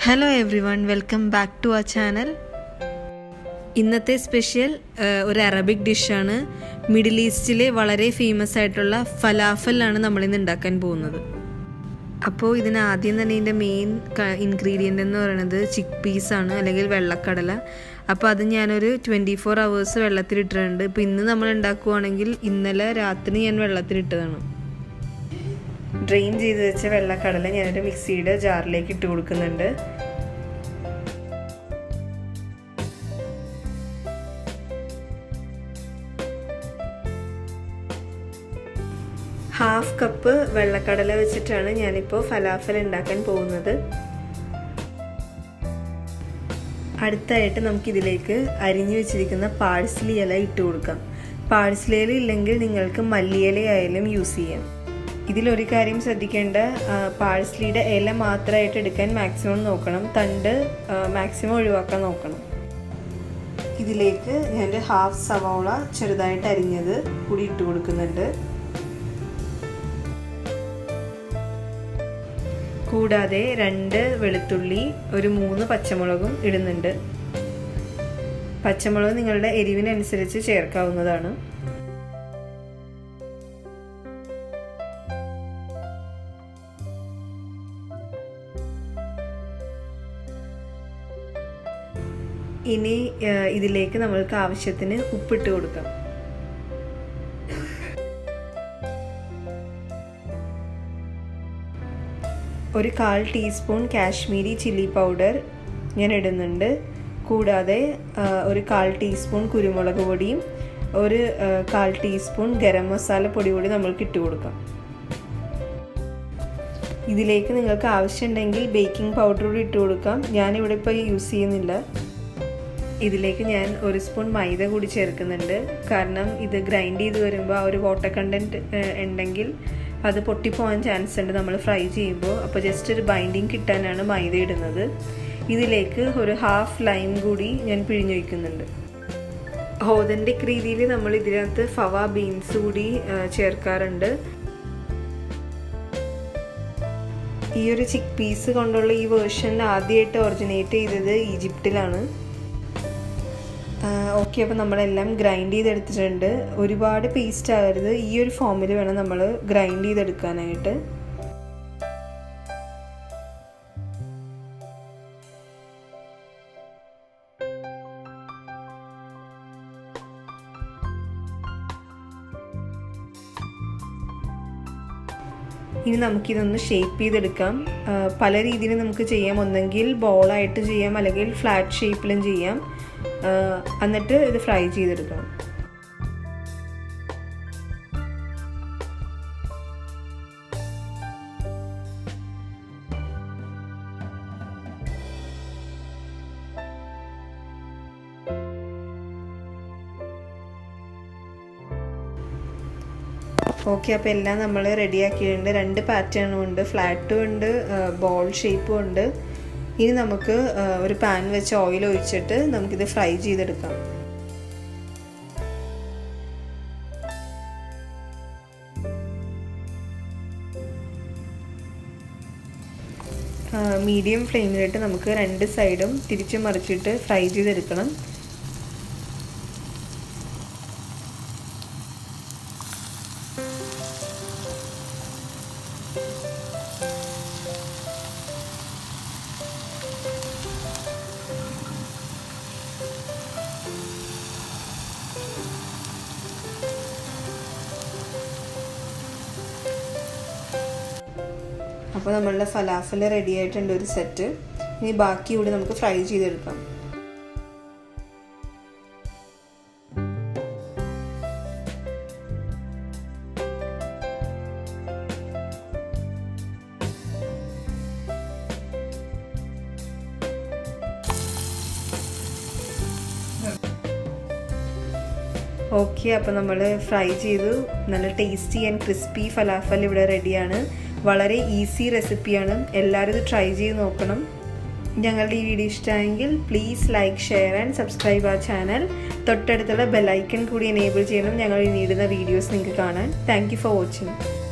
hello everyone welcome back to uh channel ഇന്നത്തെ special ഒരു Arabic ഡിഷാണ് middle ഈസ്റ്റിലെ വളരെ ഫേമസ് ആയിട്ടുള്ള ഫലാഫലാണ് നമ്മളിന്ന് ഉണ്ടാക്കാൻ പോകുന്നത് അപ്പോൾ ഇതിന് ആദ്യം തന്നെ ഇതിൻ്റെ മെയിൻ ഇൻഗ്രീഡിയൻ്റ് എന്ന് പറയുന്നത് ചിക്ക് പീസാണ് അല്ലെങ്കിൽ വെള്ളക്കടല അപ്പോൾ അത് ഞാനൊരു ട്വൻറ്റി ഫോർ അവേഴ്സ് വെള്ളത്തിലിട്ടിട്ടുണ്ട് ഇപ്പോൾ ഇന്ന് നമ്മൾ ഉണ്ടാക്കുവാണെങ്കിൽ ഇന്നലെ രാത്രി ഞാൻ വെള്ളത്തിലിട്ടതാണ് ഡ്രെയിൻ ചെയ്ത് വെച്ച വെള്ളക്കടല ഞാനൊരു മിക്സിയുടെ ജാറിലേക്ക് ഇട്ട് കൊടുക്കുന്നുണ്ട് ഹാഫ് കപ്പ് വെള്ളക്കടല വെച്ചിട്ടാണ് ഞാനിപ്പോൾ ഫലാഫൽ ഉണ്ടാക്കാൻ പോകുന്നത് അടുത്തായിട്ട് നമുക്കിതിലേക്ക് അരിഞ്ഞു വെച്ചിരിക്കുന്ന പാഴ്സലി ഇല ഇട്ട് കൊടുക്കാം പാഴ്സലി ഇല ഇല്ലെങ്കിൽ നിങ്ങൾക്ക് മല്ലിയില ആയാലും യൂസ് ചെയ്യാം ഇതിലൊരു കാര്യം ശ്രദ്ധിക്കേണ്ട പാഴ്സലിയുടെ ഇല മാത്രമായിട്ട് എടുക്കാൻ മാക്സിമം നോക്കണം തണ്ട് മാക്സിമം ഒഴിവാക്കാൻ നോക്കണം ഇതിലേക്ക് ഞാൻ ഹാഫ് സവോള ചെറുതായിട്ട് അരിഞ്ഞത് കൂടി ഇട്ട് കൊടുക്കുന്നുണ്ട് കൂടാതെ രണ്ട് വെളുത്തുള്ളി ഒരു മൂന്ന് പച്ചമുളകും ഇടുന്നുണ്ട് പച്ചമുളക് നിങ്ങളുടെ എരിവിനനുസരിച്ച് ചേർക്കാവുന്നതാണ് ഇനി ഇതിലേക്ക് നമ്മൾക്ക് ആവശ്യത്തിന് ഉപ്പിട്ട് കൊടുക്കാം ഒരു കാൽ ടീസ്പൂൺ കാശ്മീരി ചില്ലി പൗഡർ ഞാൻ ഇടുന്നുണ്ട് കൂടാതെ ഒരു കാൽ ടീസ്പൂൺ കുരുമുളക് പൊടിയും ഒരു കാൽ ടീസ്പൂൺ ഗരം മസാല പൊടി കൂടി നമ്മൾക്ക് ഇട്ട് കൊടുക്കാം ഇതിലേക്ക് നിങ്ങൾക്ക് ആവശ്യമുണ്ടെങ്കിൽ ബേക്കിംഗ് പൗഡർ കൂടി ഇട്ട് കൊടുക്കാം ഞാനിവിടെ ഇപ്പോൾ യൂസ് ചെയ്യുന്നില്ല ഇതിലേക്ക് ഞാൻ ഒരു സ്പൂൺ മൈദ കൂടി ചേർക്കുന്നുണ്ട് കാരണം ഇത് ഗ്രൈൻഡ് ചെയ്ത് വരുമ്പോൾ ആ ഒരു വാട്ടർ കണ്ടൻറ്റ് ഉണ്ടെങ്കിൽ അത് പൊട്ടിപ്പോകാൻ ചാൻസ് ഉണ്ട് നമ്മൾ ഫ്രൈ ചെയ്യുമ്പോൾ അപ്പോൾ ജസ്റ്റ് ഒരു ബൈൻഡിങ് കിട്ടാനാണ് മൈദ ഇടുന്നത് ഇതിലേക്ക് ഒരു ഹാഫ് ലൈം കൂടി ഞാൻ പിഴിഞ്ഞൊഴിക്കുന്നുണ്ട് ഹോതൻറ്റിക് രീതിയിൽ നമ്മൾ ഇതിനകത്ത് ഫവ ബീൻസ് കൂടി ചേർക്കാറുണ്ട് ഈ ഒരു ചിക്ക് പീസ് കൊണ്ടുള്ള ഈ വേർഷൻ ആദ്യമായിട്ട് ഒറിജിനേറ്റ് ചെയ്തത് ഈജിപ്തിലാണ് ഓക്കെ അപ്പോൾ നമ്മളെല്ലാം ഗ്രൈൻഡ് ചെയ്തെടുത്തിട്ടുണ്ട് ഒരുപാട് പേസ്റ്റ് ആകരുത് ഈ ഒരു ഫോമിൽ വേണം നമ്മൾ ഗ്രൈൻഡ് ചെയ്തെടുക്കാനായിട്ട് ഇനി നമുക്കിതൊന്ന് ഷേപ്പ് ചെയ്തെടുക്കാം പല രീതിയിൽ നമുക്ക് ചെയ്യാം ഒന്നെങ്കിൽ ബോളായിട്ട് ചെയ്യാം അല്ലെങ്കിൽ ഫ്ലാറ്റ് ഷേപ്പിലും ചെയ്യാം എന്നിട്ട് ഇത് ഫ്രൈ ചെയ്തെടുക്കണം ഓക്കെ അപ്പോൾ എല്ലാം നമ്മൾ റെഡിയാക്കിയിട്ടുണ്ട് രണ്ട് പാറ്റേണും ഉണ്ട് ഫ്ലാറ്റും ഉണ്ട് ബോൾ ഷേപ്പും ഉണ്ട് ഇനി നമുക്ക് ഒരു പാൻ വെച്ച് ഓയിൽ ഒഴിച്ചിട്ട് നമുക്കിത് ഫ്രൈ ചെയ്തെടുക്കാം മീഡിയം ഫ്ലെയിമിലിട്ട് നമുക്ക് രണ്ട് സൈഡും തിരിച്ചു മറിച്ചിട്ട് ഫ്രൈ ചെയ്തെടുക്കണം അപ്പോൾ നമ്മളുടെ ഫലാഫൽ റെഡി ആയിട്ടുണ്ട് ഒരു സെറ്റ് ഇനി ബാക്കി കൂടി നമുക്ക് ഫ്രൈ ചെയ്തെടുക്കാം ഓക്കെ അപ്പോൾ നമ്മൾ ഫ്രൈ ചെയ്തു നല്ല ടേസ്റ്റി ആൻഡ് ക്രിസ്പി ഫലാഫൽ ഇവിടെ റെഡിയാണ് വളരെ ഈസി റെസിപ്പിയാണ് എല്ലാവരും ഇത് ട്രൈ ചെയ്ത് നോക്കണം ഞങ്ങളുടെ ഈ വീഡിയോ ഇഷ്ടമായെങ്കിൽ please like share and subscribe ആ ചാനൽ തൊട്ടടുത്തുള്ള ബെല്ലൈക്കൺ കൂടി എനേബിൾ ചെയ്യണം ഞങ്ങൾ ഇനി ഇടുന്ന വീഡിയോസ് നിങ്ങൾക്ക് കാണാൻ താങ്ക് ഫോർ വാച്ചിങ്